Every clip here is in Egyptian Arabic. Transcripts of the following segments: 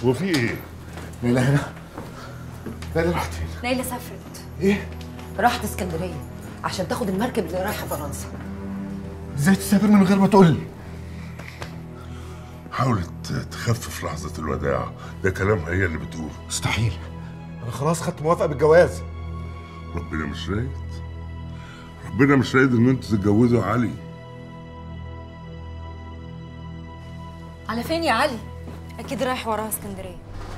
وفي ايه؟ ليلى هنا ليلى راحت فين؟ ليلى سافرت ايه؟ راحت اسكندريه عشان تاخد المركب اللي رايحه فرنسا ازاي تسافر من غير ما تقول لي؟ حاولت تخفف لحظة الوداع ده كلامها هي اللي بتقول مستحيل انا خلاص خدت موافقه بالجواز ربنا مش رايد ربنا مش رايد ان انتوا تتجوزوا علي على فين يا علي اكيد رايح وراها اسكندريه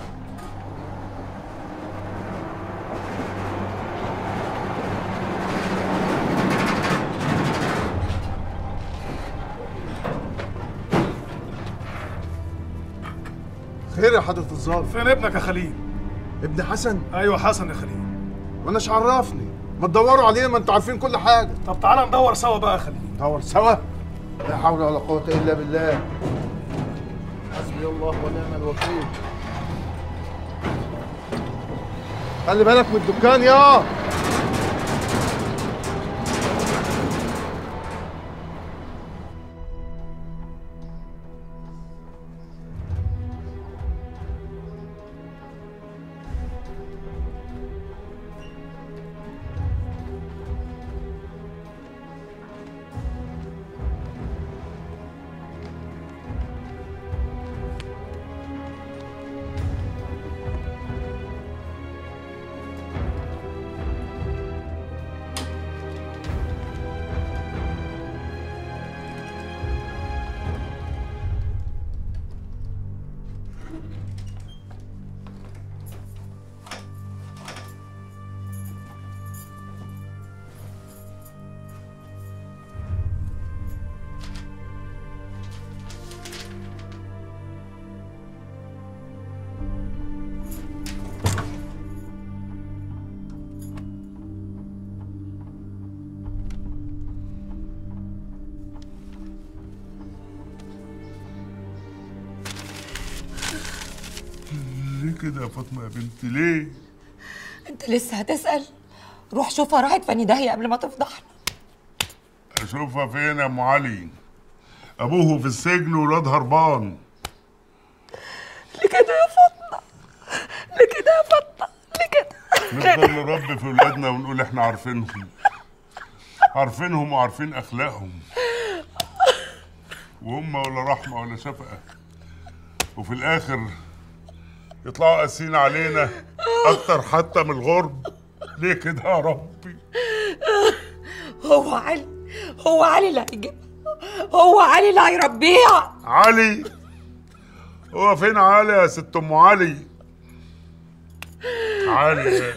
خير يا حضره الظابط فين ابنك يا خليل؟ ابن حسن ايوه حسن يا خليل وانا عرفني ما تدوروا عليه ما انتوا عارفين كل حاجه طب تعالى ندور سوا بقى يا خليل ندور سوا لا حول ولا قوه الا بالله حسبي الله ونعم الوكيل خلي بالك من الدكان يا ليه كده يا فاطمة يا بنتي ليه؟ انت لسه هتسال روح شوفها راحت فاني داهيه قبل ما تفضحنا اشوفها فين يا ام علي؟ ابوه في السجن والواد هربان ليه كده يا فاطمه ليه كده يا فاطمه ليه كده نفضل نربي في ولادنا ونقول احنا عارفينهم عارفينهم وعارفين اخلاقهم وهم ولا رحمه ولا شفقه وفي الاخر يطلعوا قاسيين علينا اكتر حتى من الغرب ليه كده يا ربي هو علي هو علي اللي هيجيبها هو علي اللي هيربيها علي هو فين علي يا ست ام علي علي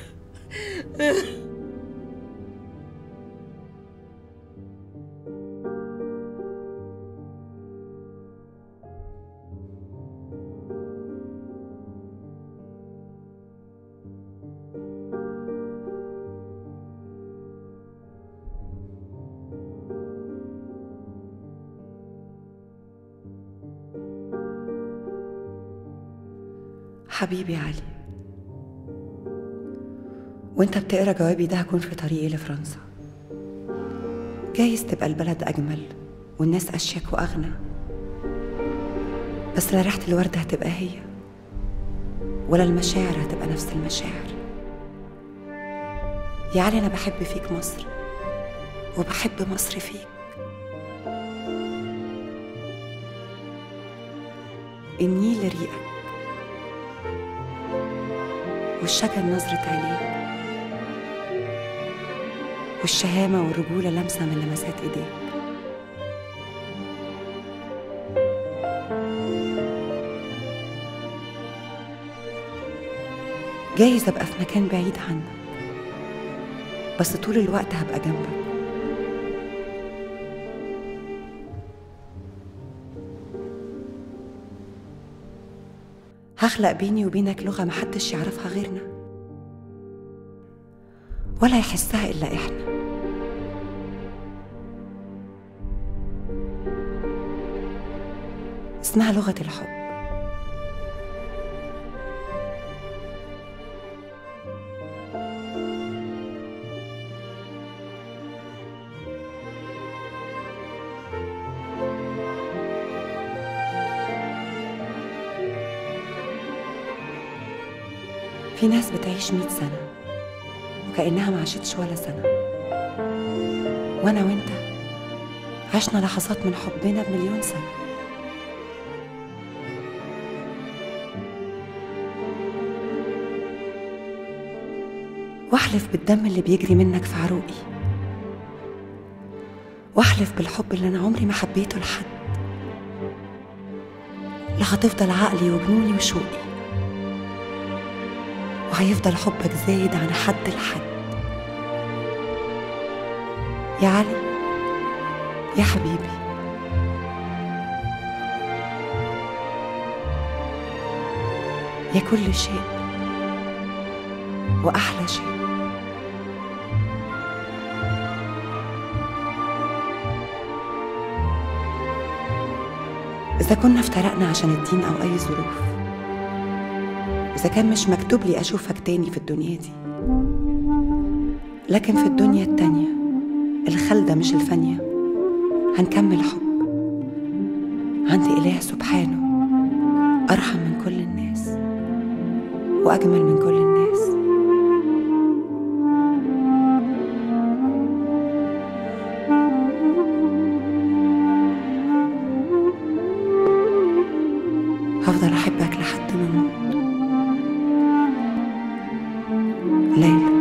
حبيبي علي وانت بتقرا جوابي ده هكون في طريقي لفرنسا جايز تبقى البلد اجمل والناس اشيك واغنى بس لا ريحه الورد هتبقى هي ولا المشاعر هتبقى نفس المشاعر يا علي انا بحب فيك مصر وبحب مصر فيك النيل ريقك والشجر نظرة عينيك والشهامة والرجولة لمسة من لمسات ايديك جايز ابقى في مكان بعيد عنك بس طول الوقت هبقى جنبك هخلق بيني وبينك لغة محدش يعرفها غيرنا ولا يحسها إلا إحنا اسمها لغة الحب في ناس بتعيش مئة سنة وكأنها ما عاشتش ولا سنة وأنا وأنت عشنا لحظات من حبنا بمليون سنة واحلف بالدم اللي بيجري منك في عروقي واحلف بالحب اللي انا عمري ما حبيته لحد لا هتفضل عقلي وجنوني وشوقي وهيفضل حبك زايد عن حد لحد يا علي يا حبيبي يا كل شيء واحلى شيء إذا كنا افترقنا عشان الدين أو أي ظروف إذا كان مش مكتوب لي أشوفك تاني في الدنيا دي لكن في الدنيا التانية الخالدة مش الفانية هنكمل حب عند إله سبحانه أرحم من كل الناس وأجمل من كل الناس هفضل أحبك لحد ما أموت ليلى